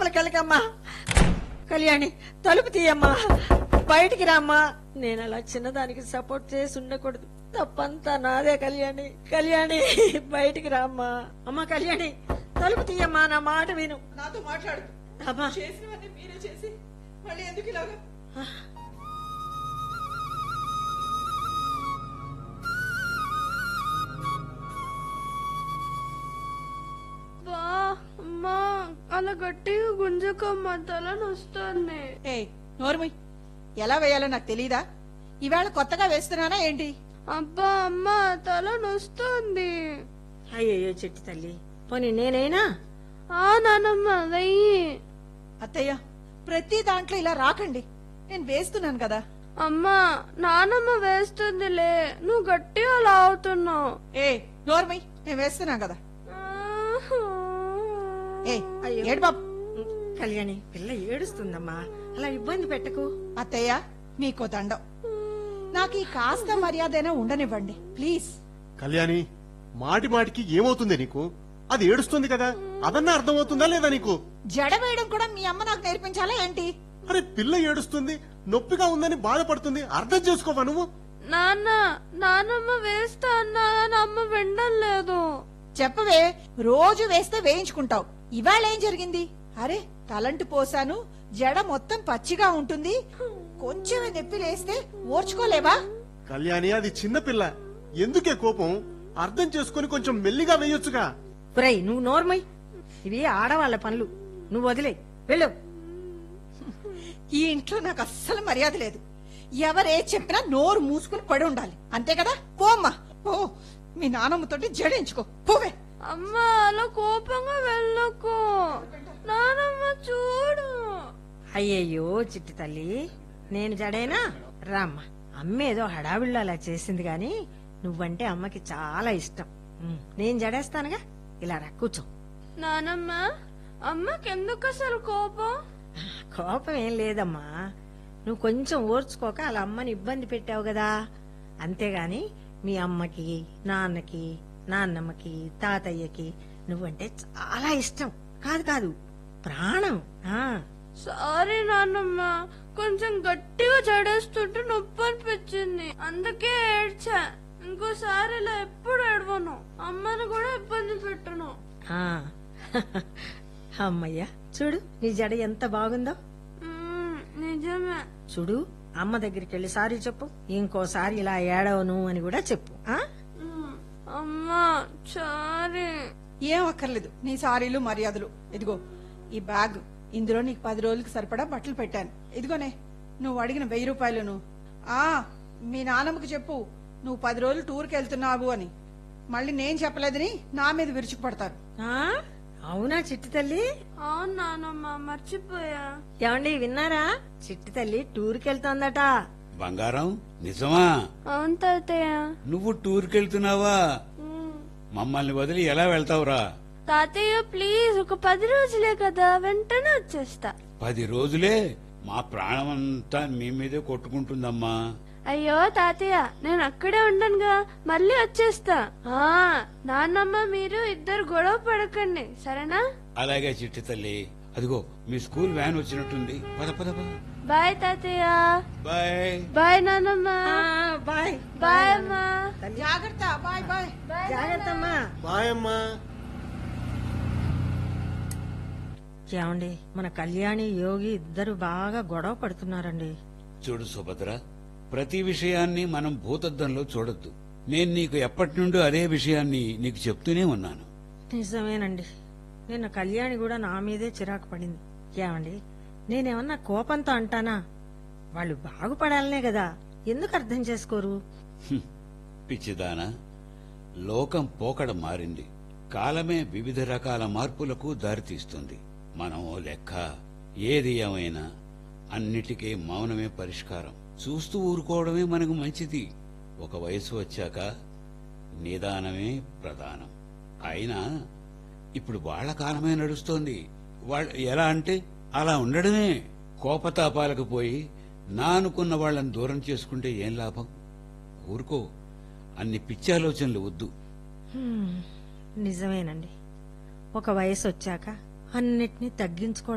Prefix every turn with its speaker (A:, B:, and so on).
A: లోపలికెళ్ళకమ్మా కళ్యాణి తలుపు తీయమ్మా బయటికి రామ్మా నేను అలా చిన్నదానికి సపోర్ట్ చేసి ఉండకూడదు తప్పంతా నాదే కళ్యాణి కళ్యాణి బయటికి రామ్మా అమ్మా కళ్యాణి తలుపు తీయమ్మా నా మాట విను
B: నాతో మాట్లాడు
A: అమ్మా
B: చేసినవన్నీ మీరే చేసి మళ్ళీ ఎందుకు ఇలాగా
C: బా అమ్మా అలా గట్టిగా గుంజకమ్మా తల నొస్తుంది
B: ఏ నోరుముయ్ ఎలా వేయాలో నాకు తెలీదా ఈవేళ కొత్తగా వేస్తున్నానా ఏంటి
C: అబ్బా అమ్మా తల నొస్తుంది
A: అయ్యయ్యో చెట్టు తల్లి పోనీ నేనైనా
C: ఆ నానమ్మ వెయ్యి
B: అత్తయ్య ప్రతి దాంట్లో ఇలా రాకండి నేను వేస్తున్నాను కదా
C: అమ్మా నానమ్మ వేస్తుందిలే నువ్వు గట్టిగా లాగుతున్నావు
B: ఏ నోరుముయ్ నేను వేస్తున్నా కదా ఏ
A: అయ్యో.
B: ఏడు బాబు
A: కళ్యాణి పిల్ల ఏడుస్తుందమ్మా అలా ఇబ్బంది పెట్టకు
B: అత్తయ్య మీకో దండం నాకు ఈ కాస్త మర్యాదైనా ఉండనివ్వండి ప్లీజ్
D: కళ్యాణి మాటి మాటికి ఏమవుతుంది నీకు అది ఏడుస్తుంది కదా అదన్నా అర్థమవుతుందా లేదా నీకు
B: జడ వేయడం కూడా మీ అమ్మ నాకు నేర్పించాలా ఏంటి
D: అరే పిల్ల ఏడుస్తుంది నొప్పిగా ఉందని బాధపడుతుంది అర్థం చేసుకోవా నువ్వు
C: నాన్న నానమ్మ వేస్తా అన్నా కానీ అమ్మ వినడం లేదు
B: చెప్పవే రోజు వేస్తే వేయించుకుంటావు ఇవాళ ఏం జరిగింది అరే తలంటు పోసాను జడ మొత్తం పచ్చిగా ఉంటుంది కొంచెమే నొప్పి లేస్తే ఓర్చుకోలేవా
D: కళ్యాణి అది చిన్న పిల్ల ఎందుకే కోపం అర్థం చేసుకుని కొంచెం మెల్లిగా వేయొచ్చుగా
A: ఒరేయ్ నువ్వు నోర్మై ఇవి ఆడవాళ్ల పనులు నువ్వు వదిలే వెళ్ళు
B: ఈ ఇంట్లో నాకు అస్సలు మర్యాద లేదు ఎవరే చెప్పినా నోరు మూసుకుని పడి ఉండాలి అంతే కదా పోమ్మా పో మీ నానమ్మతోటి జడించుకో పోవే
C: అమ్మా అలా కోపంగా వెళ్ళకు నానమ్మ చూడు
A: అయ్యయ్యో చిట్టి తల్లి నేను జడేనా రామ్మ అమ్మేదో హడావిళ్ళు అలా చేసింది గాని నువ్వంటే అమ్మకి చాలా ఇష్టం ఉమ్, నేను జడేస్తానుగా ఇలా రా కూర్చో
C: నానమ్మ అమ్మకెందుకు అసలు కోపం
A: కోపం ఏం లేదమ్మా నువ్వు కొంచెం ఓర్చుకోక అలా అమ్మని ఇబ్బంది పెట్టావు కదా అంతేగాని మీ అమ్మకి నాన్నకి నాన్నమ్మకి తాతయ్యకి నువ్వంటే చాలా ఇష్టం కాదు కాదు ప్రాణం ఆ
C: సారీ నాన్నమ్మ కొంచెం గట్టిగా జడేస్తుంటే నొప్పి అనిపించింది అందుకే ఏడ్చా ఇంకోసారి ఇలా ఎప్పుడు ఏడవను అమ్మని కూడా ఇబ్బంది పెట్టను
A: ఆ. అమ్మయ్యా చూడు నీ జడ ఎంత బాగుందో
C: మ్మ్, నిజమే
A: చూడు అమ్మ దగ్గరికి వెళ్ళి సారీ చెప్పు ఇంకోసారి ఇలా ఏడవను అని కూడా చెప్పు ఆ
C: మ్మ్, అమ్మా సారీ
B: ఏం అక్కర్లేదు నీ సారీలు మర్యాదలు ఇదిగో ఈ బ్యాగ్ ఇందులో నీకు పది రోజులకి సరిపడా బట్టలు పెట్టాను ఇదిగోనే నువ్వు అడిగిన వెయ్యి రూపాయలును ఆ మీ నాన్నమ్మకి చెప్పు నువ్వు పది రోజులు టూర్కి వెళ్తున్నావు అని మళ్ళీ నేను చెప్పలేదని నా మీద విరుచుకుపడతారు
A: ఆ? అవునా చిట్టి తల్లి
C: అవును నానమ్మ మర్చిపోయా
A: ఏమండి విన్నారా చిట్టి తల్లి టూర్కి వెళ్తోందట
E: బంగారం నిజమా
C: అవును తాతయ్య
E: నువ్వు టూర్కి వెళ్తున్నావా
C: మ్మ్.
E: మమ్మల్ని వదిలి ఎలా వెళ్తావురా
C: తాతయ్య ప్లీజ్ ఒక పది రోజులే కదా వెంటనే వచ్చేస్తా
E: పది రోజులే మా ప్రాణం అంతా మీ మీదే కొట్టుకుంటుందమ్మా
C: అయ్యో తాతయ్య నేను అక్కడే ఉండనుగా మళ్ళీ వచ్చేస్తా ఆ నాన్నమ్మ మీరు ఇద్దరు గొడవ పడకండి సరేనా
E: అలాగే చిట్టి తల్లి అదిగో మీ స్కూల్ వ్యాన్ వచ్చినట్టుంది పద పద పద
C: బాయ్ తాతయ్య
E: బాయ్
C: బాయ్ నాన్నమ్మ
A: ఆ, బాయ్
C: బాయ్ అమ్మా
B: జాగ్రత్త బాయ్ బాయ్
A: జాగ్రత్త అమ్మా
D: బాయమ్మా
A: ఏమండి మన కళ్యాణి యోగి ఇద్దరు బాగా గొడవ పడుతున్నారండి
E: చూడు సుభద్ర ప్రతి విషయాన్ని మనం భూతద్దంలో చూడొద్దు నేను నీకు ఎప్పటి నుండో అదే విషయాన్ని నీకు చెప్తూనే ఉన్నాను
A: నిజమేనండి నిన్న కళ్యాణి కూడా నా మీదే చిరాకు పడింది ఏమండి నేనేమన్నా కోపంతో అంటానా వాళ్ళు బాగుపడాలనే కదా ఎందుకు అర్థం చేసుకోరు
E: హ్మ్. పిచ్చిదానా లోకం పోకడ మారింది కాలమే వివిధ రకాల మార్పులకు దారితీస్తుంది మనం ఓ లెక్క ఏది ఏమైనా అన్నిటికీ మౌనమే పరిష్కారం చూస్తూ ఊరుకోవడమే మనకు మంచిది ఒక వయసు వచ్చాక నిదానమే ప్రధానం అయినా ఇప్పుడు వాళ్ళ కాలమే నడుస్తోంది వాళ్ళ ఎలా అంటే అలా ఉండడమే కోపతాపాలకు పోయి నా అనుకున్న వాళ్ళని దూరం చేసుకుంటే ఏం లాభం ఊరుకో అన్ని పిచ్చి ఆలోచనలు వద్దు
A: హ్మ్, నిజమేనండి ఒక వయసు వచ్చాక అన్నిటినీ తగ్గించుకోవడం